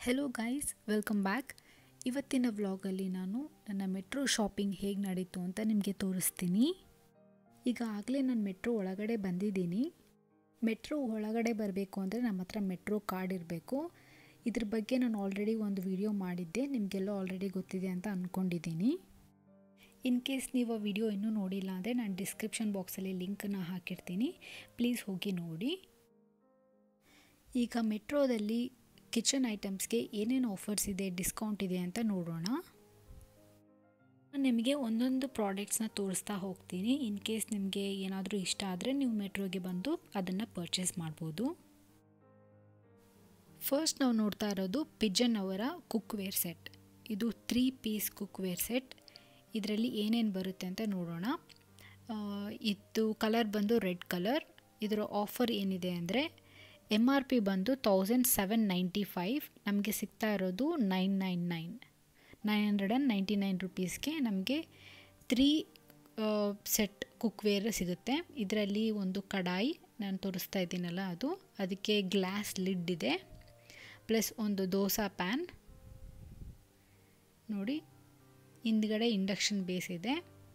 hello guys welcome back ಇವತ್ತಿನ ವ್ಲಾಗಲ್ಲಿ ನಾನು ನನ್ನ ಮೆಟ್ರೋ ಶಾಪಿಂಗ್ ಹೇಗೆ ನಡೀತು ಅಂತ ನಿಮಗೆ ತೋರಿಸ್ತೀನಿ ಈಗ ಆಗಲೇ ನಾನು ಮೆಟ್ರೋ ಒಳಗಡೆ ಬಂದಿದ್ದೀನಿ ಮೆಟ್ರೋ ಒಳಗಡೆ ಬರಬೇಕು ಅಂದರೆ ನಮ್ಮ ಹತ್ರ ಮೆಟ್ರೋ ಕಾರ್ಡ್ ಇರಬೇಕು ಇದ್ರ ಬಗ್ಗೆ ನಾನು ಆಲ್ರೆಡಿ ಒಂದು ವಿಡಿಯೋ ಮಾಡಿದ್ದೆ ನಿಮಗೆಲ್ಲ ಆಲ್ರೆಡಿ ಗೊತ್ತಿದೆ ಅಂತ ಅಂದ್ಕೊಂಡಿದ್ದೀನಿ ಇನ್ ಕೇಸ್ ನೀವು ಆ ವಿಡಿಯೋ ಇನ್ನೂ ನೋಡಿಲ್ಲ ಅಂದರೆ ನಾನು ಡಿಸ್ಕ್ರಿಪ್ಷನ್ ಬಾಕ್ಸಲ್ಲಿ ಲಿಂಕನ್ನು ಹಾಕಿರ್ತೀನಿ ಪ್ಲೀಸ್ ಹೋಗಿ ನೋಡಿ ಈಗ ಮೆಟ್ರೋದಲ್ಲಿ ಕಿಚನ್ ಐಟಮ್ಸ್ಗೆ ಏನೇನು ಆಫರ್ಸ್ ಇದೆ ಡಿಸ್ಕೌಂಟ್ ಇದೆ ಅಂತ ನೋಡೋಣ ನಾನು ನಿಮಗೆ ಒಂದೊಂದು ಪ್ರಾಡಕ್ಟ್ಸ್ನ ತೋರಿಸ್ತಾ ಹೋಗ್ತೀನಿ ಇನ್ ಕೇಸ್ ನಿಮಗೆ ಏನಾದರೂ ಇಷ್ಟ ಆದರೆ ನೀವು ಮೆಟ್ರೋಗೆ ಬಂದು ಅದನ್ನು ಪರ್ಚೇಸ್ ಮಾಡ್ಬೋದು ಫಸ್ಟ್ ನಾವು ನೋಡ್ತಾ ಇರೋದು ಪಿಜನ್ ಅವರ ಕುಕ್ವೇರ್ ಸೆಟ್ ಇದು ತ್ರೀ ಪೀಸ್ ಕುಕ್ವೇರ್ ಸೆಟ್ ಇದರಲ್ಲಿ ಏನೇನು ಬರುತ್ತೆ ಅಂತ ನೋಡೋಣ ಇದು ಕಲರ್ ಬಂದು ರೆಡ್ ಕಲರ್ ಇದರ ಆಫರ್ ಏನಿದೆ ಅಂದರೆ ಎಮ್ ಆರ್ ಪಿ ಬಂದು ತೌಸಂಡ್ ಸೆವೆನ್ ನೈಂಟಿ ಫೈವ್ ನಮಗೆ ಸಿಗ್ತಾ ಇರೋದು nine nine nine nine hundred and ninety nine ರುಪೀಸ್ಗೆ ನಮಗೆ ತ್ರೀ ಸೆಟ್ ಕುಕ್ವೇರ್ ಸಿಗುತ್ತೆ ಇದರಲ್ಲಿ ಒಂದು ಕಡಾಯಿ ನಾನು ತೋರಿಸ್ತಾ ಇದ್ದೀನಲ್ಲ ಅದು ಅದಕ್ಕೆ ಗ್ಲಾಸ್ ಲಿಡ್ ಇದೆ ಪ್ಲಸ್ ಒಂದು ದೋಸಾ ಪ್ಯಾನ್ ನೋಡಿ ಹಿಂದ್ಗಡೆ ಇಂಡಕ್ಷನ್ ಬೇಸ್ ಇದೆ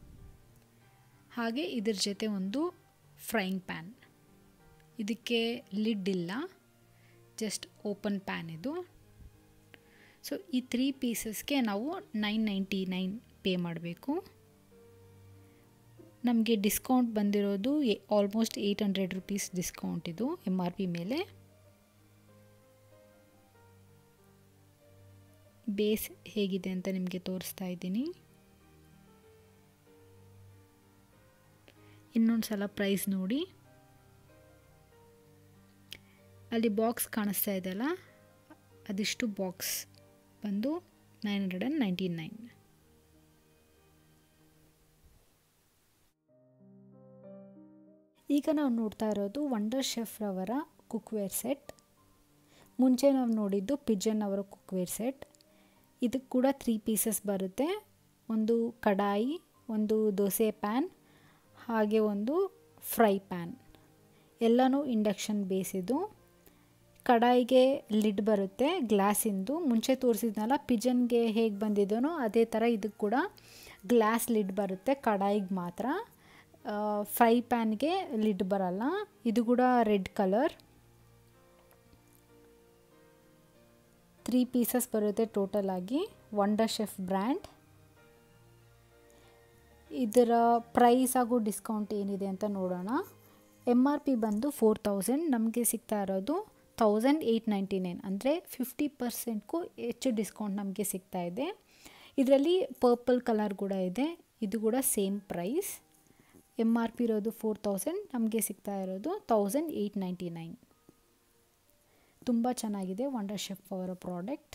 ಹಾಗೆ ಇದ್ರ ಜೊತೆ ಒಂದು ಫ್ರೈಯಿಂಗ್ ಪ್ಯಾನ್ ಇದಕ್ಕೆ ಲಿಡ್ ಇಲ್ಲ ಜಸ್ಟ್ ಓಪನ್ ಪ್ಯಾನ್ ಇದು ಸೊ ಈ ತ್ರೀ ಪೀಸಸ್ಗೆ ನಾವು ನೈನ್ ನೈಂಟಿ ನೈನ್ ಪೇ ಮಾಡಬೇಕು ನಮಗೆ ಡಿಸ್ಕೌಂಟ್ ಬಂದಿರೋದು almost eight hundred rupees discount ಇದು ಎಮ್ ಆರ್ ಪಿ ಮೇಲೆ ಬೇಸ್ ಹೇಗಿದೆ ಅಂತ ನಿಮಗೆ ತೋರಿಸ್ತಾ ಇದ್ದೀನಿ ಇನ್ನೊಂದು ಸಲ ಪ್ರೈಸ್ ನೋಡಿ ಅಲ್ಲಿ ಬಾಕ್ಸ್ ಕಾಣಿಸ್ತಾ ಇದೆಯಲ್ಲ ಅದಿಷ್ಟು ಬಾಕ್ಸ್ ಬಂದು nine hundred and ninety nine ಈಗ ನಾವು ನೋಡ್ತಾ ಇರೋದು ವಂಡರ್ ಶೆಫ್ ಅವರ ಕುಕ್ವೇರ್ ಸೆಟ್ ಮುಂಚೆ ನಾವು ನೋಡಿದ್ದು ಪಿಜನ್ ಅವರ ಕುಕ್ವೇರ್ ಸೆಟ್ ಇದಕ್ಕೆ ಕೂಡ ತ್ರೀ ಪೀಸಸ್ ಬರುತ್ತೆ ಒಂದು ಕಡಾಯಿ ಒಂದು ದೋಸೆ ಪ್ಯಾನ್ ಹಾಗೆ ಒಂದು ಫ್ರೈ ಪ್ಯಾನ್ ಎಲ್ಲನೂ ಇಂಡಕ್ಷನ್ ಬೇಸಿದ್ದು ಕಡಾಯಿಗೆ ಲಿಡ್ ಬರುತ್ತೆ ಗ್ಲಾಸಿಂದು ಮುಂಚೆ ತೋರಿಸಿದ್ನಲ್ಲ ಪಿಜನ್ಗೆ ಹೇಗೆ ಬಂದಿದ್ದನೋ ಅದೇ ಥರ ಇದಕ್ಕೆ ಕೂಡ ಗ್ಲಾಸ್ ಲಿಡ್ ಬರುತ್ತೆ ಕಡಾಯಿಗೆ ಮಾತ್ರ ಫ್ರೈ ಪ್ಯಾನ್ಗೆ ಲಿಡ್ ಬರಲ್ಲ ಇದು ಕೂಡ ರೆಡ್ ಕಲರ್ ತ್ರೀ ಪೀಸಸ್ ಬರುತ್ತೆ ಟೋಟಲ್ ಆಗಿ ವಂಡರ್ ಶೆಫ್ ಬ್ರ್ಯಾಂಡ್ ಇದರ ಪ್ರೈಸ್ ಹಾಗೂ ಡಿಸ್ಕೌಂಟ್ ಏನಿದೆ ಅಂತ ನೋಡೋಣ ಎಮ್ ಆರ್ ಪಿ ಬಂದು ಫೋರ್ ತೌಸಂಡ್ ನಮಗೆ ಸಿಗ್ತಾ ಇರೋದು ತೌಸಂಡ್ ಏಯ್ಟ್ ನೈಂಟಿ ನೈನ್ ಅಂದರೆ ಫಿಫ್ಟಿ ಪರ್ಸೆಂಟ್ಗೂ ಹೆಚ್ಚು ಡಿಸ್ಕೌಂಟ್ ನಮಗೆ ಸಿಗ್ತಾ ಇದೆ ಇದರಲ್ಲಿ ಪರ್ಪಲ್ ಕಲರ್ ಕೂಡ ಇದೆ ಇದು ಕೂಡ same price M R P ಇರೋದು ಫೋರ್ ತೌಸಂಡ್ ನಮಗೆ ಸಿಗ್ತಾ ಇರೋದು ತೌಸಂಡ್ ಏಯ್ಟ್ ನೈಂಟಿ ನೈನ್ ತುಂಬ ಚೆನ್ನಾಗಿದೆ ವಂಡರ್ ಶೆಫ್ ಅವರ ಪ್ರಾಡಕ್ಟ್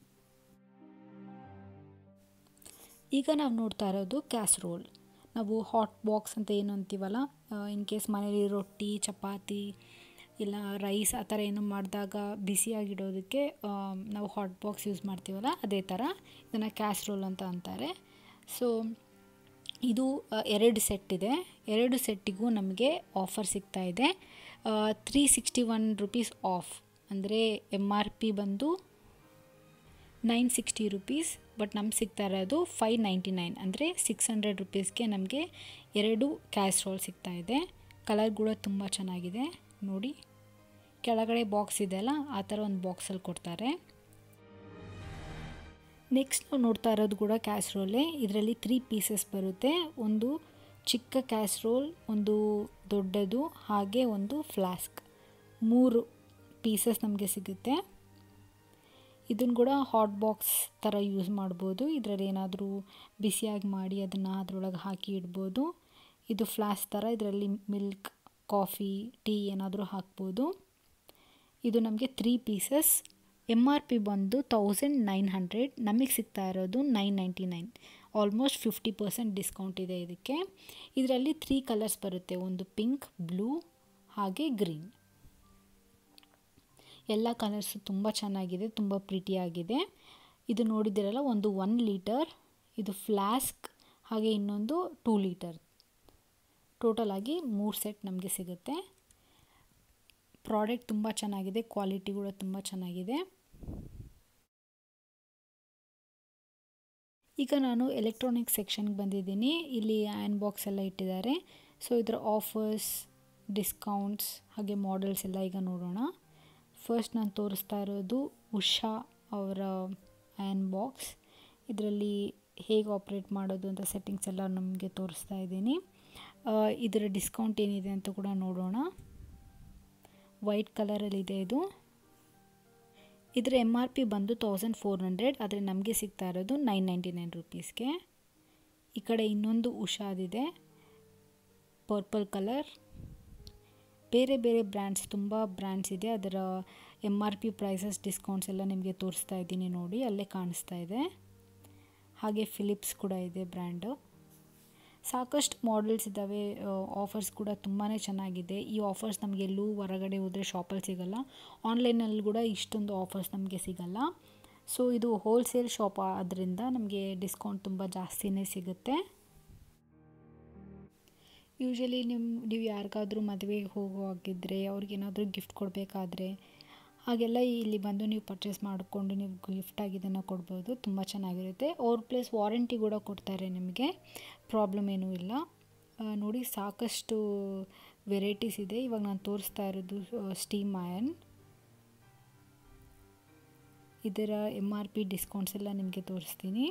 ಈಗ ನಾವು ನೋಡ್ತಾ ಇರೋದು ಕ್ಯಾಸ್ರೋಲ್ ನಾವು ಹಾಟ್ ಬಾಕ್ಸ್ ಅಂತ ಏನು ಅಂತೀವಲ್ಲ ಇನ್ ಕೇಸ್ ಮನೇಲಿ ರೊಟ್ಟಿ ಚಪಾತಿ ಇಲ್ಲ ರೈಸ್ ಆ ಥರ ಏನು ಮಾಡಿದಾಗ ಬಿಸಿಯಾಗಿಡೋದಕ್ಕೆ ನಾವು ಹಾಟ್ ಬಾಕ್ಸ್ ಯೂಸ್ ಮಾಡ್ತೀವಲ್ಲ ಅದೇ ಥರ ಇದನ್ನು ಕ್ಯಾಸ್ರೋಲ್ ಅಂತ ಅಂತಾರೆ ಸೊ ಇದು ಎರಡು ಸೆಟ್ ಇದೆ ಎರಡು ಸೆಟ್ಟಿಗೂ ನಮಗೆ ಆಫರ್ ಸಿಗ್ತಾ ಇದೆ three sixty one rupees off ಅಂದರೆ ಎಮ್ ಆರ್ ಪಿ ಬಂದು ನೈನ್ ಸಿಕ್ಸ್ಟಿ ರುಪೀಸ್ ಬಟ್ ನಮ್ಗೆ ಸಿಗ್ತಾ ಇರೋದು ಫೈವ್ ನೈಂಟಿ ನೈನ್ ಅಂದರೆ ಸಿಕ್ಸ್ ಹಂಡ್ರೆಡ್ ರುಪೀಸ್ಗೆ ನಮಗೆ ಎರಡು ಕ್ಯಾಸ್ಟ್ರೋಲ್ ಸಿಗ್ತಾ ಇದೆ ಕಲರ್ ಕೂಡ ತುಂಬ ಚೆನ್ನಾಗಿದೆ ನೋಡಿ ಕೆಳಗಡೆ ಬಾಕ್ಸ್ ಇದೆಯಲ್ಲ ಆ ಥರ ಒಂದು ಬಾಕ್ಸಲ್ಲಿ ಕೊಡ್ತಾರೆ ನೆಕ್ಸ್ಟ್ ನಾವು ನೋಡ್ತಾ ಇರೋದು ಕೂಡ ಕ್ಯಾಸ್ರೋಲೇ ಇದರಲ್ಲಿ ತ್ರೀ ಪೀಸಸ್ ಬರುತ್ತೆ ಒಂದು ಚಿಕ್ಕ ಕ್ಯಾಸ್ರೋಲ್ ಒಂದು ದೊಡ್ಡದು ಹಾಗೆ ಒಂದು ಫ್ಲಾಸ್ಕ್ ಮೂರು ಪೀಸಸ್ ನಮಗೆ ಸಿಗುತ್ತೆ ಇದನ್ನು ಕೂಡ ಹಾಟ್ ಬಾಕ್ಸ್ ಥರ ಯೂಸ್ ಮಾಡ್ಬೋದು ಇದರಲ್ಲಿ ಏನಾದರೂ ಬಿಸಿಯಾಗಿ ಮಾಡಿ ಅದನ್ನು ಅದರೊಳಗೆ ಹಾಕಿ ಇಡ್ಬೋದು ಇದು ಫ್ಲಾಸ್ ಥರ ಇದರಲ್ಲಿ ಮಿಲ್ಕ್ ಕಾಫಿ ಟೀ ಏನಾದರೂ ಹಾಕ್ಬೋದು ಇದು ನಮಗೆ three pieces M R P ಬಂದು ತೌಸಂಡ್ ನೈನ್ ಹಂಡ್ರೆಡ್ ನಮಗೆ ಸಿಗ್ತಾ ಇರೋದು nine ninety nine almost fifty percent discount ಇದೆ ಇದಕ್ಕೆ ಇದರಲ್ಲಿ ತ್ರೀ ಕಲರ್ಸ್ ಬರುತ್ತೆ ಒಂದು ಪಿಂಕ್ ಬ್ಲೂ ಹಾಗೆ ಗ್ರೀನ್ ಎಲ್ಲ ಕಲರ್ಸು ತುಂಬ ಚೆನ್ನಾಗಿದೆ ತುಂಬ ಪ್ರಿಟಿಯಾಗಿದೆ ಇದು ನೋಡಿದಿರಲ್ಲ ಒಂದು ಒನ್ ಲೀಟರ್ ಇದು ಫ್ಲಾಸ್ಕ್ ಹಾಗೆ ಇನ್ನೊಂದು ಟೂ ಲೀಟರ್ ಟೋಟಲ್ ಆಗಿ ಮೂರು ಸೆಟ್ ನಮಗೆ ಸಿಗುತ್ತೆ ಪ್ರಾಡಕ್ಟ್ ತುಂಬ ಚೆನ್ನಾಗಿದೆ ಕ್ವಾಲಿಟಿ ಕೂಡ ತುಂಬ ಚೆನ್ನಾಗಿದೆ ಈಗ ನಾನು ಎಲೆಕ್ಟ್ರಾನಿಕ್ ಸೆಕ್ಷನ್ಗೆ ಬಂದಿದ್ದೀನಿ ಇಲ್ಲಿ ಆ್ಯನ್ ಬಾಕ್ಸ್ ಎಲ್ಲ ಇಟ್ಟಿದ್ದಾರೆ ಸೊ ಇದರ ಆಫರ್ಸ್ ಡಿಸ್ಕೌಂಟ್ಸ್ ಹಾಗೆ ಮಾಡೆಲ್ಸ್ ಎಲ್ಲ ಈಗ ನೋಡೋಣ ಫಸ್ಟ್ ನಾನು ತೋರಿಸ್ತಾ ಇರೋದು ಉಷಾ ಅವರ ಆ್ಯನ್ ಬಾಕ್ಸ್ ಇದರಲ್ಲಿ ಹೇಗೆ ಆಪ್ರೇಟ್ ಮಾಡೋದು ಅಂತ ಸೆಟ್ಟಿಂಗ್ಸ್ ಎಲ್ಲ ನಮಗೆ ತೋರಿಸ್ತಾ ಇದ್ದೀನಿ ಇದರ ಡಿಸ್ಕೌಂಟ್ ಏನಿದೆ ಅಂತ ಕೂಡ ನೋಡೋಣ ವೈಟ್ ಕಲರಲ್ಲಿದೆ ಇದು ಇದರ ಎಮ್ ಆರ್ ಪಿ ಬಂದು ತೌಸಂಡ್ ಫೋರ್ ಹಂಡ್ರೆಡ್ ಆದರೆ ನಮಗೆ ಸಿಗ್ತಾ ಇರೋದು ನೈನ್ ನೈಂಟಿ ನೈನ್ ರುಪೀಸ್ಗೆ ಈ ಕಡೆ ಇನ್ನೊಂದು ಉಷಾದಿದೆ ಪರ್ಪಲ್ ಕಲರ್ ಬೇರೆ ಬೇರೆ ಬ್ರ್ಯಾಂಡ್ಸ್ ತುಂಬ ಬ್ರ್ಯಾಂಡ್ಸ್ ಇದೆ ಅದರ M R P prices discounts ಎಲ್ಲ ನಿಮಗೆ ತೋರಿಸ್ತಾ ಇದ್ದೀನಿ ನೋಡಿ ಅಲ್ಲೇ ಕಾಣಿಸ್ತಾ ಇದೆ ಹಾಗೆ ಫಿಲಿಪ್ಸ್ ಕೂಡ ಇದೆ ಬ್ರ್ಯಾಂಡು ಸಾಕಷ್ಟು ಮಾಡೆಲ್ಸ್ ಇದ್ದಾವೆ ಆಫರ್ಸ್ ಕೂಡ ತುಂಬಾ ಚೆನ್ನಾಗಿದೆ ಈ ಆಫರ್ಸ್ ನಮಗೆ ಎಲ್ಲೂ ಹೊರಗಡೆ ಹೋದರೆ ಶಾಪಲ್ಲಿ ಸಿಗಲ್ಲ ಆನ್ಲೈನಲ್ಲಿ ಕೂಡ ಇಷ್ಟೊಂದು ಆಫರ್ಸ್ ನಮಗೆ ಸಿಗಲ್ಲ ಸೊ ಇದು ಹೋಲ್ಸೇಲ್ ಶಾಪ್ ಆದ್ದರಿಂದ ನಮಗೆ ಡಿಸ್ಕೌಂಟ್ ತುಂಬ ಜಾಸ್ತಿನೇ ಸಿಗುತ್ತೆ ಯೂಶಲಿ ನಿಮ್ಮ ನೀವು ಯಾರಿಗಾದ್ರೂ ಮದುವೆಗೆ ಹೋಗುವಾಗಿದ್ದರೆ ಅವ್ರಿಗೇನಾದರೂ ಗಿಫ್ಟ್ ಕೊಡಬೇಕಾದ್ರೆ ಹಾಗೆಲ್ಲ ಇಲ್ಲಿ ಬಂದು ನೀವು ಪರ್ಚೇಸ್ ಮಾಡಿಕೊಂಡು ನೀವು ಗಿಫ್ಟಾಗಿ ಇದನ್ನು ಕೊಡ್ಬೋದು ತುಂಬ ಚೆನ್ನಾಗಿರುತ್ತೆ ಅವ್ರ ಪ್ಲಸ್ ವಾರಂಟಿ ಕೂಡ ಕೊಡ್ತಾರೆ ನಿಮಗೆ ಪ್ರಾಬ್ಲಮ್ ಏನೂ ಇಲ್ಲ ನೋಡಿ ಸಾಕಷ್ಟು ವೆರೈಟೀಸ್ ಇದೆ ಇವಾಗ ನಾನು ತೋರಿಸ್ತಾ ಇರೋದು ಸ್ಟೀಮ್ ಆಯನ್ ಇದರ ಎಮ್ ಆರ್ ಪಿ ಡಿಸ್ಕೌಂಟ್ಸ್ ಎಲ್ಲ ನಿಮಗೆ ತೋರಿಸ್ತೀನಿ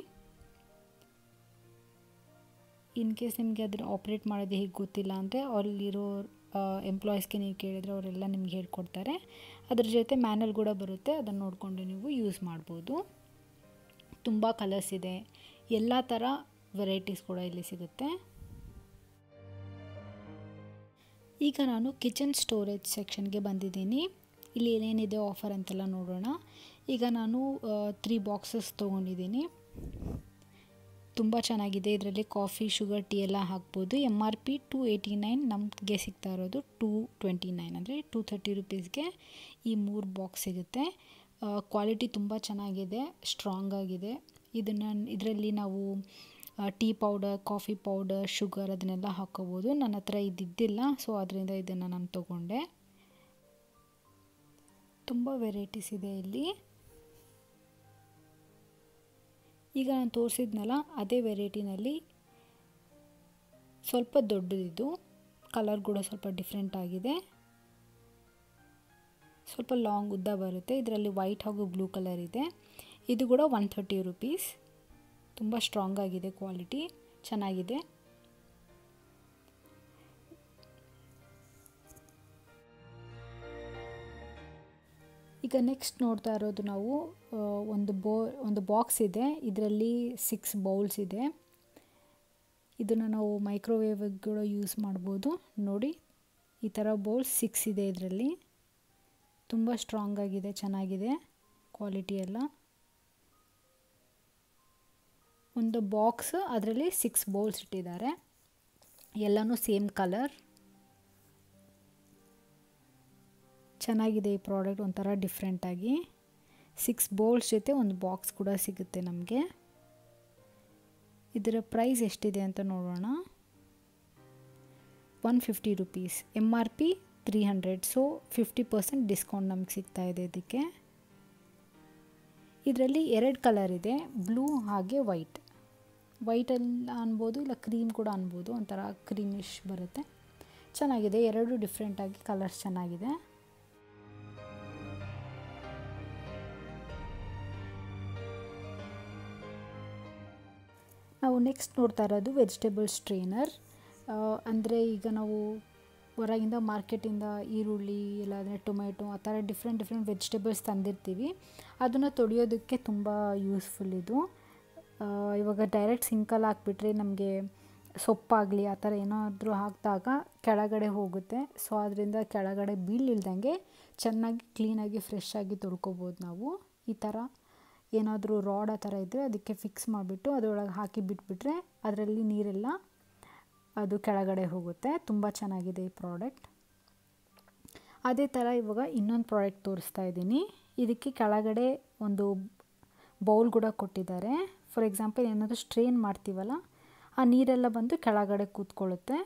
ಇನ್ ಕೇಸ್ ನಿಮಗೆ ಅದರ ಆಪ್ರೇಟ್ ಮಾಡೋದು ಹೇಗೆ ಗೊತ್ತಿಲ್ಲ ಅಂದರೆ ಅಲ್ಲಿರೋ ಎಂಪ್ಲಾಯೀಸ್ಗೆ ನೀವು ಕೇಳಿದರೆ ಅವರೆಲ್ಲ ನಿಮ್ಗೆ ಹೇಳ್ಕೊಡ್ತಾರೆ ಅದ್ರ ಜೊತೆ ಮ್ಯಾನಲ್ ಕೂಡ ಬರುತ್ತೆ ಅದನ್ನು ನೋಡಿಕೊಂಡು ನೀವು ಯೂಸ್ ಮಾಡ್ಬೋದು ತುಂಬ ಕಲರ್ಸ್ ಇದೆ ಎಲ್ಲ ಥರ ವೆರೈಟೀಸ್ ಕೂಡ ಇಲ್ಲಿ ಸಿಗುತ್ತೆ ಈಗ ನಾನು ಕಿಚನ್ ಸ್ಟೋರೇಜ್ ಸೆಕ್ಷನ್ಗೆ ಬಂದಿದ್ದೀನಿ ಇಲ್ಲಿ ಏನೇನಿದೆ ಆಫರ್ ಅಂತೆಲ್ಲ ನೋಡೋಣ ಈಗ ನಾನು ತ್ರೀ ಬಾಕ್ಸಸ್ ತೊಗೊಂಡಿದ್ದೀನಿ ತುಂಬ ಚೆನ್ನಾಗಿದೆ ಇದರಲ್ಲಿ ಕಾಫಿ ಶುಗರ್ ಟೀ ಎಲ್ಲ ಹಾಕ್ಬೋದು M R P two eighty nine ನಮಗೆ ಸಿಗ್ತಾ ಇರೋದು ಟೂ ಟ್ವೆಂಟಿ ನೈನ್ ಅಂದರೆ ಟೂ ಥರ್ಟಿ ರುಪೀಸ್ಗೆ ಈ ಮೂರು ಬಾಕ್ಸ್ ಸಿಗುತ್ತೆ ಕ್ವಾಲಿಟಿ ತುಂಬ ಚೆನ್ನಾಗಿದೆ ಸ್ಟ್ರಾಂಗ್ ಆಗಿದೆ ಇದನ್ನು ಇದರಲ್ಲಿ ನಾವು tea powder coffee powder sugar ಅದನ್ನೆಲ್ಲ ಹಾಕೋಬೋದು ನನ್ನ ಹತ್ರ ಇದ್ದಿದ್ದಿಲ್ಲ ಸೊ ಅದರಿಂದ ಇದನ್ನು ನಾನು ತೊಗೊಂಡೆ ತುಂಬ ವೆರೈಟೀಸ್ ಇದೆ ಇಲ್ಲಿ ಈಗ ನಾನು ತೋರಿಸಿದ್ನಲ್ಲ ಅದೇ ವೆರೈಟಿನಲ್ಲಿ ಸ್ವಲ್ಪ ದೊಡ್ಡದಿದ್ದು ಕಲರ್ ಕೂಡ ಸ್ವಲ್ಪ ಡಿಫ್ರೆಂಟ್ ಆಗಿದೆ ಸ್ವಲ್ಪ ಲಾಂಗ್ ಉದ್ದ ಬರುತ್ತೆ ಇದರಲ್ಲಿ ವೈಟ್ ಹಾಗೂ ಬ್ಲೂ ಕಲರ್ ಇದೆ ಇದು ಕೂಡ ಒನ್ ಥರ್ಟಿ ರುಪೀಸ್ ತುಂಬ ಸ್ಟ್ರಾಂಗ್ ಆಗಿದೆ ಕ್ವಾಲಿಟಿ ಚೆನ್ನಾಗಿದೆ ಈಗ ನೆಕ್ಸ್ಟ್ ನೋಡ್ತಾ ಇರೋದು ನಾವು ಒಂದು ಬೋ ಒಂದು ಬಾಕ್ಸ್ ಇದೆ ಇದರಲ್ಲಿ ಸಿಕ್ಸ್ ಬೌಲ್ಸ್ ಇದೆ ಇದನ್ನು ನಾವು ಮೈಕ್ರೋವೇವ್ಗೆ ಕೂಡ ಯೂಸ್ ಮಾಡ್ಬೋದು ನೋಡಿ ಈ ಥರ ಬೌಲ್ಸ್ ಸಿಕ್ಸ್ ಇದೆ ಇದರಲ್ಲಿ ತುಂಬ ಸ್ಟ್ರಾಂಗ್ ಆಗಿದೆ ಚೆನ್ನಾಗಿದೆ ಕ್ವಾಲಿಟಿ ಎಲ್ಲ ಒಂದು ಬಾಕ್ಸ್ ಅದರಲ್ಲಿ ಸಿಕ್ಸ್ ಬೌಲ್ಸ್ ಇಟ್ಟಿದ್ದಾರೆ ಎಲ್ಲನೂ ಸೇಮ್ ಕಲರ್ ಚೆನ್ನಾಗಿದೆ ಈ ಪ್ರಾಡಕ್ಟ್ ಒಂಥರ ಡಿಫ್ರೆಂಟಾಗಿ ಸಿಕ್ಸ್ ಬೌಲ್ಸ್ ಜೊತೆ ಒಂದು ಬಾಕ್ಸ್ ಕೂಡ ಸಿಗುತ್ತೆ ನಮಗೆ ಇದರ ಪ್ರೈಸ್ ಎಷ್ಟಿದೆ ಅಂತ ನೋಡೋಣ one fifty rupees M R P three hundred so fifty percent discount ನಮಗೆ ಸಿಗ್ತಾ ಇದೆ ಇದಕ್ಕೆ ಇದರಲ್ಲಿ ಎರಡು ಕಲರ್ ಇದೆ ಬ್ಲೂ ಹಾಗೆ ವೈಟ್ ವೈಟಲ್ಲಿ ಅನ್ಬೋದು ಇಲ್ಲ ಕ್ರೀಮ್ ಕೂಡ ಅನ್ಬೋದು ಒಂಥರ ಕ್ರೀಮಿಶ್ ಬರುತ್ತೆ ಚೆನ್ನಾಗಿದೆ ಎರಡು ಡಿಫ್ರೆಂಟಾಗಿ ಕಲರ್ಸ್ ಚೆನ್ನಾಗಿದೆ ನಾವು ನೆಕ್ಸ್ಟ್ ನೋಡ್ತಾ ಇರೋದು ವೆಜಿಟೇಬಲ್ ಸ್ಟ್ರೇನರ್ ಅಂದರೆ ಈಗ ನಾವು ಹೊರಗಿಂದ ಮಾರ್ಕೆಟಿಂದ ಈರುಳ್ಳಿ ಇಲ್ಲಾಂದರೆ ಟೊಮೆಟೊ ಆ ಥರ ಡಿಫ್ರೆಂಟ್ ಡಿಫ್ರೆಂಟ್ ವೆಜಿಟೇಬಲ್ಸ್ ತಂದಿರ್ತೀವಿ ಅದನ್ನು ತೊಳೆಯೋದಕ್ಕೆ ತುಂಬ ಯೂಸ್ಫುಲ್ ಇದು ಇವಾಗ ಡೈರೆಕ್ಟ್ ಸಿಂಕಲ್ಲಿ ಹಾಕ್ಬಿಟ್ರೆ ನಮಗೆ ಸೊಪ್ಪಾಗಲಿ ಆ ಥರ ಏನಾದರೂ ಹಾಕಿದಾಗ ಕೆಳಗಡೆ ಹೋಗುತ್ತೆ ಸೊ ಅದರಿಂದ ಕೆಳಗಡೆ ಬೀಳಿಲ್ದಂಗೆ ಚೆನ್ನಾಗಿ ಕ್ಲೀನಾಗಿ ಫ್ರೆಶ್ ಆಗಿ ತೊಳ್ಕೊಬೋದು ನಾವು ಈ ಥರ ಏನಾದರೂ ರಾಡ್ ಆ ಥರ ಇದ್ದರೆ ಅದಕ್ಕೆ ಫಿಕ್ಸ್ ಮಾಡಿಬಿಟ್ಟು ಅದರೊಳಗೆ ಹಾಕಿ ಬಿಟ್ಬಿಟ್ರೆ ಅದರಲ್ಲಿ ನೀರೆಲ್ಲ ಅದು ಕೆಳಗಡೆ ಹೋಗುತ್ತೆ ತುಂಬ ಚೆನ್ನಾಗಿದೆ ಈ ಪ್ರಾಡಕ್ಟ್ ಅದೇ ಥರ ಇವಾಗ ಇನ್ನೊಂದು ಪ್ರಾಡಕ್ಟ್ ತೋರಿಸ್ತಾ ಇದ್ದೀನಿ ಇದಕ್ಕೆ ಕೆಳಗಡೆ ಒಂದು ಬೌಲ್ ಕೂಡ ಕೊಟ್ಟಿದ್ದಾರೆ ಫಾರ್ ಎಕ್ಸಾಂಪಲ್ ಏನಾದರೂ ಸ್ಟ್ರೇನ್ ಮಾಡ್ತೀವಲ್ಲ ಆ ನೀರೆಲ್ಲ ಬಂದು ಕೆಳಗಡೆ ಕೂತ್ಕೊಳ್ಳುತ್ತೆ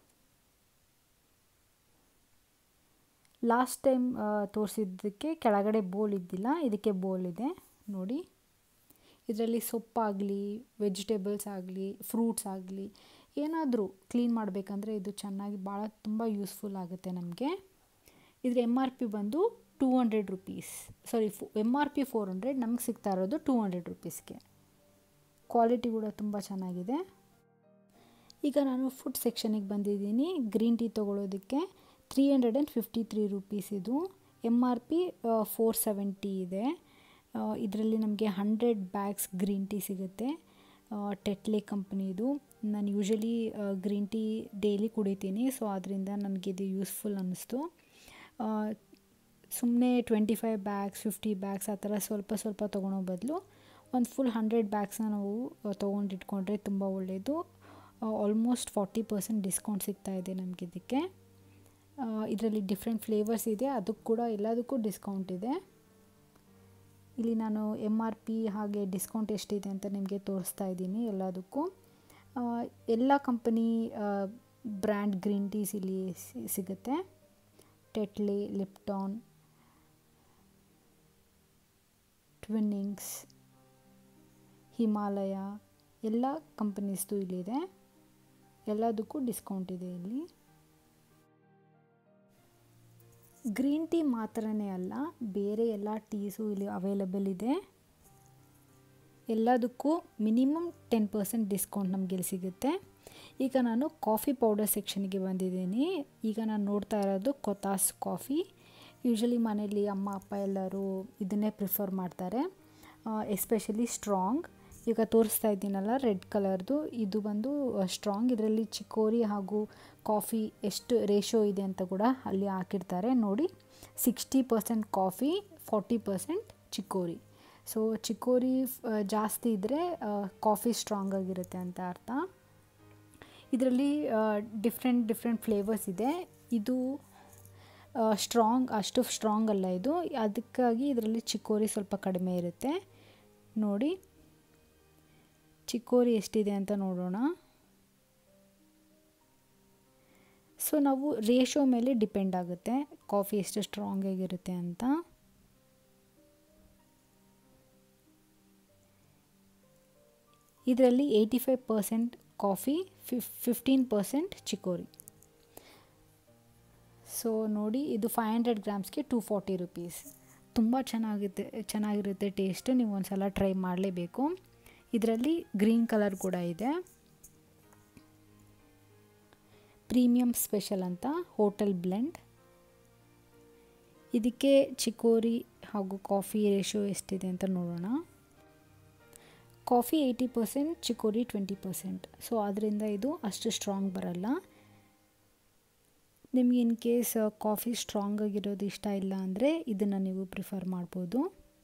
ಲಾಸ್ಟ್ ಟೈಮ್ ತೋರಿಸಿದ್ದಕ್ಕೆ ಕೆಳಗಡೆ ಬೋಲ್ ಇದ್ದಿಲ್ಲ ಇದಕ್ಕೆ ಬೋಲ್ ಇದೆ ನೋಡಿ ಇದರಲ್ಲಿ ಸೊಪ್ಪಾಗಲಿ ವೆಜಿಟೇಬಲ್ಸ್ ಆಗಲಿ ಫ್ರೂಟ್ಸ್ ಆಗಲಿ ಏನಾದರೂ ಕ್ಲೀನ್ ಮಾಡಬೇಕಂದ್ರೆ ಇದು ಚೆನ್ನಾಗಿ ಭಾಳ ತುಂಬ ಯೂಸ್ಫುಲ್ ಆಗುತ್ತೆ ನಮಗೆ ಇದ್ರ ಎಮ್ ಆರ್ ಪಿ ಬಂದು two hundred rupees sorry four M R P four hundred ನಮ್ಗೆ ಸಿಗ್ತಾ ಇರೋದು ಟೂ ಹಂಡ್ರೆಡ್ ರುಪೀಸ್ಗೆ ಕ್ವಾಲಿಟಿ ಕೂಡ ತುಂಬ ಚೆನ್ನಾಗಿದೆ ಈಗ ನಾನು ಫುಡ್ ಸೆಕ್ಷನಿಗೆ ಬಂದಿದ್ದೀನಿ ಗ್ರೀನ್ ಟೀ ತೊಗೊಳೋದಕ್ಕೆ three hundred and fifty three rupees ಇದು M R P four seventy ಇದೆ ಇದರಲ್ಲಿ ನಮಗೆ ಹಂಡ್ರೆಡ್ ಬ್ಯಾಗ್ಸ್ ಗ್ರೀನ್ ಟೀ ಸಿಗುತ್ತೆ ಟೆಟ್ಲೆ ಕಂಪ್ನಿದು ನಾನು ಯೂಶಲಿ ಗ್ರೀನ್ ಟೀ ಡೈಲಿ ಕುಡಿತೀನಿ ಸೊ ಅದರಿಂದ ನನಗೆ ಇದು ಯೂಸ್ಫುಲ್ ಅನ್ನಿಸ್ತು ಸುಮ್ಮನೆ twenty five bags fifty bags ಆ ಥರ ಸ್ವಲ್ಪ ಸ್ವಲ್ಪ ತೊಗೊಳೋ ಬದಲು ಒಂದು ಫುಲ್ ಹಂಡ್ರೆಡ್ ಬ್ಯಾಗ್ಸ್ನ ನಾವು ತೊಗೊಂಡಿಟ್ಕೊಂಡ್ರೆ ತುಂಬ ಒಳ್ಳೆಯದು ಆಲ್ಮೋಸ್ಟ್ ಫಾರ್ಟಿ ಪರ್ಸೆಂಟ್ ಡಿಸ್ಕೌಂಟ್ ಸಿಗ್ತಾ ಇದೆ ನಮಗೆ ಇದಕ್ಕೆ ಇದರಲ್ಲಿ ಡಿಫ್ರೆಂಟ್ ಫ್ಲೇವರ್ಸ್ ಇದೆ ಅದಕ್ಕೆ ಕೂಡ ಎಲ್ಲದಕ್ಕೂ ಡಿಸ್ಕೌಂಟ್ ಇದೆ ಇಲ್ಲಿ ನಾನು ಎಮ್ ಆರ್ ಪಿ ಹಾಗೆ ಡಿಸ್ಕೌಂಟ್ ಎಷ್ಟಿದೆ ಅಂತ ನಿಮಗೆ ತೋರಿಸ್ತಾ ಇದ್ದೀನಿ ಎಲ್ಲದಕ್ಕೂ ಎಲ್ಲ ಕಂಪನಿ ಬ್ರ್ಯಾಂಡ್ ಗ್ರೀನ್ ಟೀಸ್ ಇಲ್ಲಿ ಸಿಗುತ್ತೆ ಟೆಟ್ಲಿ ಲಿಪ್ಟಾನ್ ಟ್ವಿನ್ನಿಂಗ್ಸ್ ಹಿಮಾಲಯ ಎಲ್ಲ ಕಂಪನೀಸ್ದು ಇಲ್ಲಿದೆ ಎಲ್ಲದಕ್ಕೂ ಡಿಸ್ಕೌಂಟ್ ಇದೆ ಇಲ್ಲಿ ಗ್ರೀನ್ ಟೀ ಮಾತ್ರನೇ ಅಲ್ಲ ಬೇರೆ ಎಲ್ಲ ಟೀಸು ಇಲ್ಲಿ ಅವೈಲಬಲ್ ಇದೆ ಎಲ್ಲದಕ್ಕೂ ಮಿನಿಮಮ್ ಟೆನ್ ಪರ್ಸೆಂಟ್ ಡಿಸ್ಕೌಂಟ್ ನಮಗೆ ಇಲ್ಲಿ ಸಿಗುತ್ತೆ ಈಗ ನಾನು ಕಾಫಿ ಪೌಡರ್ ಸೆಕ್ಷನ್ಗೆ ಬಂದಿದ್ದೀನಿ ಈಗ ನಾನು ನೋಡ್ತಾ ಇರೋದು ಕೊತಾಸ್ ಕಾಫಿ ಯೂಶಲಿ ಮನೇಲಿ ಅಮ್ಮ ಅಪ್ಪ ಎಲ್ಲರೂ ಇದನ್ನೇ ಪ್ರಿಫರ್ ಮಾಡ್ತಾರೆ ಎಸ್ಪೆಷಲಿ ಸ್ಟ್ರಾಂಗ್ ಈಗ ತೋರಿಸ್ತಾ ಇದ್ದೀನಲ್ಲ ರೆಡ್ ಕಲರ್ದು ಇದು ಬಂದು ಸ್ಟ್ರಾಂಗ್ ಇದರಲ್ಲಿ ಚಿಕೋರಿ ಹಾಗೂ ಕಾಫಿ ಎಷ್ಟು ರೇಷೋ ಇದೆ ಅಂತ ಕೂಡ ಅಲ್ಲಿ ಹಾಕಿರ್ತಾರೆ ನೋಡಿ sixty percent coffee forty percent chicory so chicory ಜಾಸ್ತಿ ಇದ್ದರೆ ಕಾಫಿ ಸ್ಟ್ರಾಂಗ್ ಆಗಿರುತ್ತೆ ಅಂತ ಅರ್ಥ ಇದರಲ್ಲಿ ಡಿಫ್ರೆಂಟ್ ಡಿಫ್ರೆಂಟ್ ಫ್ಲೇವರ್ಸ್ ಇದೆ ಇದು ಸ್ಟ್ರಾಂಗ್ ಅಷ್ಟು ಸ್ಟ್ರಾಂಗ್ ಅಲ್ಲ ಇದು ಅದಕ್ಕಾಗಿ ಇದರಲ್ಲಿ ಚಿಕೋರಿ ಸ್ವಲ್ಪ ಕಡಿಮೆ ಇರುತ್ತೆ ನೋಡಿ ಚಿಕೋರಿ ಎಷ್ಟಿದೆ ಅಂತ ನೋಡೋಣ ಸೊ ನಾವು ರೇಷೋ ಮೇಲೆ ಡಿಪೆಂಡ್ ಆಗುತ್ತೆ ಕಾಫಿ ಎಷ್ಟು ಸ್ಟ್ರಾಂಗ್ ಆಗಿರುತ್ತೆ ಅಂತ ಇದರಲ್ಲಿ eighty five percent coffee fif fifteen percent chicory so ನೋಡಿ ಇದು ಫೈವ್ ಹಂಡ್ರೆಡ್ ಗ್ರಾಮ್ಸ್ಗೆ ಟೂ ಫಾರ್ಟಿ ರುಪೀಸ್ ತುಂಬ ಚೆನ್ನಾಗಿರುತ್ತೆ ಚೆನ್ನಾಗಿರುತ್ತೆ ಟೇಸ್ಟ್ ನೀವು ಒಂದು ಸಲ ಟ್ರೈ ಮಾಡಲೇಬೇಕು ಇದರಲ್ಲಿ ಗ್ರೀನ್ ಕಲರ್ ಕೂಡ ಇದೆ ಪ್ರೀಮಿಯಮ್ ಸ್ಪೆಷಲ್ ಅಂತ ಹೋಟೆಲ್ ಬ್ಲೆಂಡ್ ಇದಕ್ಕೆ ಚಿಕೋರಿ ಹಾಗೂ ಕಾಫಿ ರೇಷೋ ಎಷ್ಟಿದೆ ಅಂತ ನೋಡೋಣ coffee eighty percent chicory twenty percent so ಅದರಿಂದ ಇದು ಅಷ್ಟು ಸ್ಟ್ರಾಂಗ್ ಬರಲ್ಲ ನಿಮ್ಗೆ ಇನ್ ಕೇಸ್ ಕಾಫಿ ಸ್ಟ್ರಾಂಗ್ ಆಗಿರೋದು ಇಷ್ಟ ಇಲ್ಲ ಅಂದರೆ ಇದನ್ನು ನೀವು ಪ್ರಿಫರ್ ಮಾಡ್ಬೋದು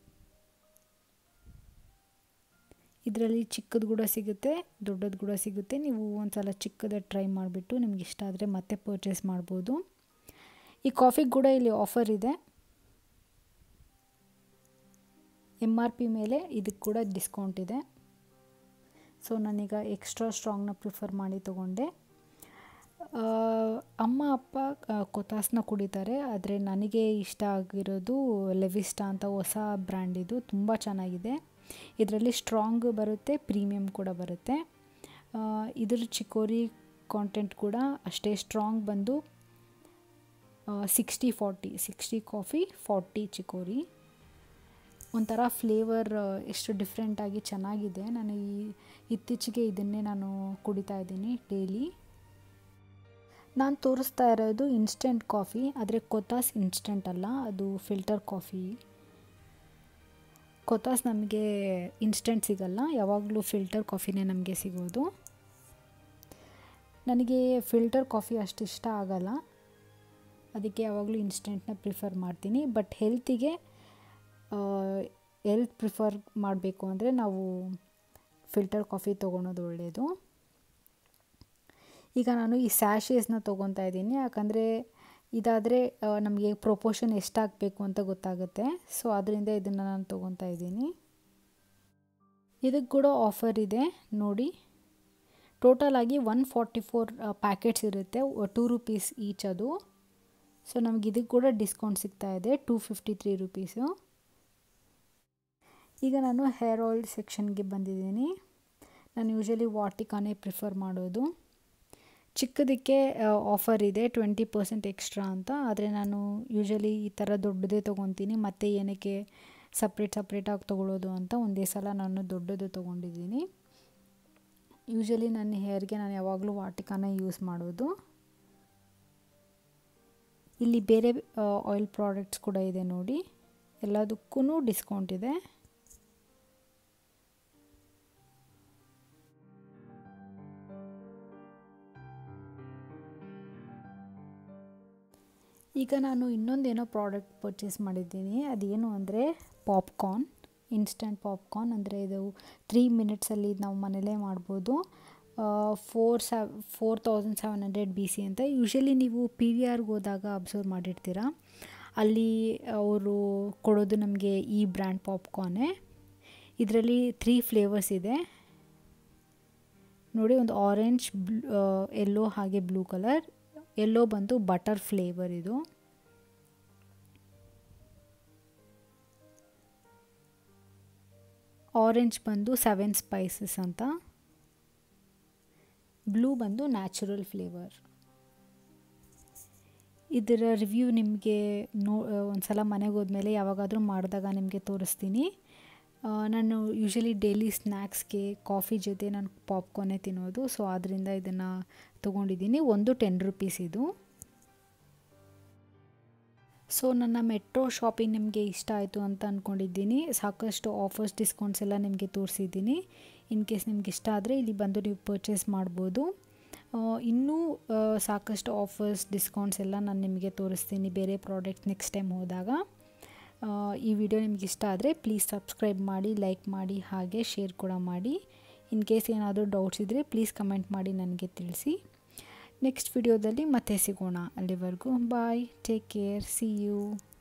ಇದರಲ್ಲಿ ಚಿಕ್ಕದು ಕೂಡ ಸಿಗುತ್ತೆ ದೊಡ್ಡದು ಕೂಡ ಸಿಗುತ್ತೆ ನೀವು ಒಂದು ಸಲ ಚಿಕ್ಕದ ಟ್ರೈ ಮಾಡಿಬಿಟ್ಟು ನಿಮ್ಗೆ ಇಷ್ಟ ಆದರೆ ಮತ್ತೆ ಪರ್ಚೇಸ್ ಮಾಡ್ಬೋದು ಈ ಕಾಫಿಗೆ ಕೂಡ ಇಲ್ಲಿ ಆಫರ್ ಇದೆ ಎಮ್ ಆರ್ ಪಿ ಮೇಲೆ ಇದಕ್ಕೆ ಕೂಡ ಡಿಸ್ಕೌಂಟ್ ಇದೆ ಸೊ ನಾನೀಗ ಎಕ್ಸ್ಟ್ರಾ ಸ್ಟ್ರಾಂಗ್ನ ಪ್ರಿಫರ್ ಮಾಡಿ ತೊಗೊಂಡೆ ಅಮ್ಮ ಅಪ್ಪ ಕೊತಾಸ್ನ ಕುಡಿತಾರೆ ಆದರೆ ನನಗೆ ಇಷ್ಟ ಆಗಿರೋದು ಲೆವಿಸ್ಟಾ ಅಂತ ಹೊಸ ಬ್ರ್ಯಾಂಡ್ ಇದು ತುಂಬ ಚೆನ್ನಾಗಿದೆ ಇದರಲ್ಲಿ ಸ್ಟ್ರಾಂಗ್ ಬರುತ್ತೆ ಪ್ರೀಮಿಯಮ್ ಕೂಡ ಬರುತ್ತೆ ಇದ್ರ ಚಿಕೋರಿ ಕಾಂಟೆಂಟ್ ಕೂಡ ಅಷ್ಟೇ ಸ್ಟ್ರಾಂಗ್ ಬಂದು sixty forty sixty coffee forty chicory ಒಂಥರ ಫ್ಲೇವರ್ ಎಷ್ಟು ಡಿಫ್ರೆಂಟಾಗಿ ಚೆನ್ನಾಗಿದೆ ನಾನು ಈ ಇತ್ತೀಚೆಗೆ ಇದನ್ನೇ ನಾನು ಕುಡಿತಾ ಇದ್ದೀನಿ ಡೈಲಿ ನಾನು ತೋರಿಸ್ತಾ ಇರೋದು ಇನ್ಸ್ಟೆಂಟ್ ಕಾಫಿ ಆದರೆ ಕೊತಾಸ್ ಇನ್ಸ್ಟೆಂಟ್ ಅಲ್ಲ ಅದು ಫಿಲ್ಟರ್ ಕಾಫಿ ಕೊತಾಸ್ ನಮಗೆ ಇನ್ಸ್ಟೆಂಟ್ ಸಿಗಲ್ಲ ಯಾವಾಗಲೂ ಫಿಲ್ಟರ್ ಕಾಫಿನೇ ನಮಗೆ ಸಿಗೋದು ನನಗೆ ಫಿಲ್ಟರ್ ಕಾಫಿ ಅಷ್ಟು ಇಷ್ಟ ಆಗಲ್ಲ ಅದಕ್ಕೆ ಯಾವಾಗಲೂ ಇನ್ಸ್ಟೆಂಟ್ನ ಪ್ರಿಫರ್ ಮಾಡ್ತೀನಿ ಬಟ್ ಹೆಲ್ತಿಗೆ ಹೆಲ್ತ್ ಪ್ರಿಫರ್ ಮಾಡಬೇಕು ಅಂದರೆ ನಾವು ಫಿಲ್ಟರ್ ಕಾಫಿ ತೊಗೊಳೋದು ಒಳ್ಳೆಯದು ಈಗ ನಾನು ಈ ಸ್ಯಾಶೇಸ್ನ ತೊಗೊತಾ ಇದ್ದೀನಿ ಯಾಕಂದರೆ ಇದಾದರೆ ನಮಗೆ ಪ್ರೊಪೋರ್ಷನ್ ಎಷ್ಟಾಗಬೇಕು ಅಂತ ಗೊತ್ತಾಗುತ್ತೆ ಸೊ ಅದರಿಂದ ಇದನ್ನು ನಾನು ತೊಗೊತಾ ಇದ್ದೀನಿ ಇದಕ್ಕೆ ಕೂಡ ಆಫರ್ ಇದೆ ನೋಡಿ ಟೋಟಲ್ ಆಗಿ ಒನ್ ಫಾರ್ಟಿ ಫೋರ್ ಪ್ಯಾಕೆಟ್ಸ್ ಇರುತ್ತೆ ಟೂ ರುಪೀಸ್ ಈಚ್ ಅದು ಸೊ ನಮ್ಗೆ ಇದಕ್ಕೆ ಕೂಡ ಡಿಸ್ಕೌಂಟ್ ಸಿಗ್ತಾ ಇದೆ ಟೂ ಫಿಫ್ಟಿ ತ್ರೀ ರುಪೀಸು ಈಗ ನಾನು ಹೇರ್ ಆಯಿಲ್ ಸೆಕ್ಷನ್ಗೆ ಬಂದಿದ್ದೀನಿ ನಾನು ಯೂಶಲಿ ವಾಟಿಕಾನೇ ಪ್ರಿಫರ್ ಮಾಡೋದು ಚಿಕ್ಕದಕ್ಕೆ ಆಫರ್ ಇದೆ ಟ್ವೆಂಟಿ ಪರ್ಸೆಂಟ್ ಎಕ್ಸ್ಟ್ರಾ ಅಂತ ಆದರೆ ನಾನು ಯೂಶಲಿ ಈ ಥರ ದೊಡ್ಡದೇ ತೊಗೊತೀನಿ ಮತ್ತು ಏನಕ್ಕೆ ಸಪ್ರೇಟ್ ಸಪ್ರೇಟಾಗಿ ತೊಗೊಳ್ಳೋದು ಅಂತ ಒಂದೇ ಸಲ ನಾನು ದೊಡ್ಡದು ತೊಗೊಂಡಿದ್ದೀನಿ ಯೂಶಲಿ ನನ್ನ ಹೇರ್ಗೆ ನಾನು ಯಾವಾಗಲೂ ವಾಟಿಕಾನೇ ಯೂಸ್ ಮಾಡೋದು ಇಲ್ಲಿ ಬೇರೆ ಆಯಿಲ್ ಪ್ರಾಡಕ್ಟ್ಸ್ ಕೂಡ ಇದೆ ನೋಡಿ ಎಲ್ಲದಕ್ಕೂ ಡಿಸ್ಕೌಂಟ್ ಇದೆ ಈಗ ನಾನು ಇನ್ನೊಂದೇನೋ ಪ್ರಾಡಕ್ಟ್ ಪರ್ಚೇಸ್ ಮಾಡಿದ್ದೀನಿ ಅದೇನು ಅಂದರೆ ಪಾಪ್ಕಾರ್ನ್ ಇನ್ಸ್ಟಂಟ್ ಪಾಪ್ಕಾರ್ನ್ ಅಂದರೆ ಇದು ತ್ರೀ ಮಿನಿಟ್ಸಲ್ಲಿ ನಾವು ಮನೇಲೇ ಮಾಡ್ಬೋದು four sev four thousand seven hundred B C ಅಂತ ಯೂಶ್ವಲಿ ನೀವು ಪಿ ವಿ ಆರ್ಗೆ ಹೋದಾಗ ಅಬ್ಸರ್ವ್ ಮಾಡಿರ್ತೀರ ಅಲ್ಲಿ ಅವರು ಕೊಡೋದು ನಮಗೆ ಈ ಬ್ರ್ಯಾಂಡ್ ಪಾಪ್ಕಾರ್ನೇ ಇದರಲ್ಲಿ ತ್ರೀ ಫ್ಲೇವರ್ಸ್ ಇದೆ ನೋಡಿ ಒಂದು ಆರೆಂಜ್ ಬ್ಲೂ ಎಲ್ಲೋ ಹಾಗೆ ಬ್ಲೂ ಕಲರ್ ಎಲ್ಲೋ ಬಂದು ಬಟರ್ ಫ್ಲೇವರ್ ಇದು ಆರೆಂಜ್ ಬಂದು ಸೆವೆನ್ ಸ್ಪೈಸಸ್ ಅಂತ ಬ್ಲೂ ಬಂದು ನ್ಯಾಚುರಲ್ ಫ್ಲೇವರ್ ಇದರ ರಿವ್ಯೂ ನಿಮಗೆ ನೋ ಒಂದು ಸಲ ಮನೆಗೆ ಹೋದ್ಮೇಲೆ ಯಾವಾಗಾದರೂ ಮಾಡಿದಾಗ ನಿಮಗೆ ತೋರಿಸ್ತೀನಿ ನಾನು ಯೂಶಲಿ ಡೈಲಿ ಸ್ನ್ಯಾಕ್ಸ್ಗೆ ಕಾಫಿ ಜೊತೆ ನಾನು ಪಾಪ್ಕಾರ್ನೇ ತಿನ್ನೋದು ಸೊ ಆದ್ದರಿಂದ ಇದನ್ನು ತೊಗೊಂಡಿದ್ದೀನಿ ಒಂದು ಟೆನ್ ರುಪೀಸ್ ಇದು ಸೊ ನನ್ನ ಮೆಟ್ರೋ ಶಾಪಿಂಗ್ ನಿಮಗೆ ಇಷ್ಟ ಆಯಿತು ಅಂತ ಅಂದ್ಕೊಂಡಿದ್ದೀನಿ ಸಾಕಷ್ಟು ಆಫರ್ಸ್ ಡಿಸ್ಕೌಂಟ್ಸ್ ಎಲ್ಲ ನಿಮಗೆ ತೋರಿಸಿದ್ದೀನಿ ಇನ್ ಕೇಸ್ ನಿಮ್ಗೆ ಇಷ್ಟ ಆದರೆ ಇಲ್ಲಿ ಬಂದು ನೀವು ಪರ್ಚೇಸ್ ಮಾಡ್ಬೋದು ಇನ್ನೂ ಸಾಕಷ್ಟು ಆಫರ್ಸ್ ಡಿಸ್ಕೌಂಟ್ಸ್ ಎಲ್ಲ ನಾನು ನಿಮಗೆ ತೋರಿಸ್ತೀನಿ ಬೇರೆ ಪ್ರಾಡಕ್ಟ್ ನೆಕ್ಸ್ಟ್ ಟೈಮ್ ಹೋದಾಗ ಈ ವಿಡಿಯೋ ನಿಮ್ಗೆ ಇಷ್ಟ ಆದರೆ ಪ್ಲೀಸ್ ಸಬ್ಸ್ಕ್ರೈಬ್ ಮಾಡಿ ಲೈಕ್ ಮಾಡಿ ಹಾಗೆ ಶೇರ್ ಕೂಡ ಮಾಡಿ ಇನ್ ಕೇಸ್ ಏನಾದರೂ ಡೌಟ್ಸ್ ಇದ್ದರೆ ಪ್ಲೀಸ್ ಕಮೆಂಟ್ ಮಾಡಿ ನನಗೆ ತಿಳಿಸಿ ನೆಕ್ಸ್ಟ್ ವಿಡಿಯೋದಲ್ಲಿ ಮತ್ತೆ ಸಿಗೋಣ ಅಲ್ಲಿವರೆಗೂ bye take care see you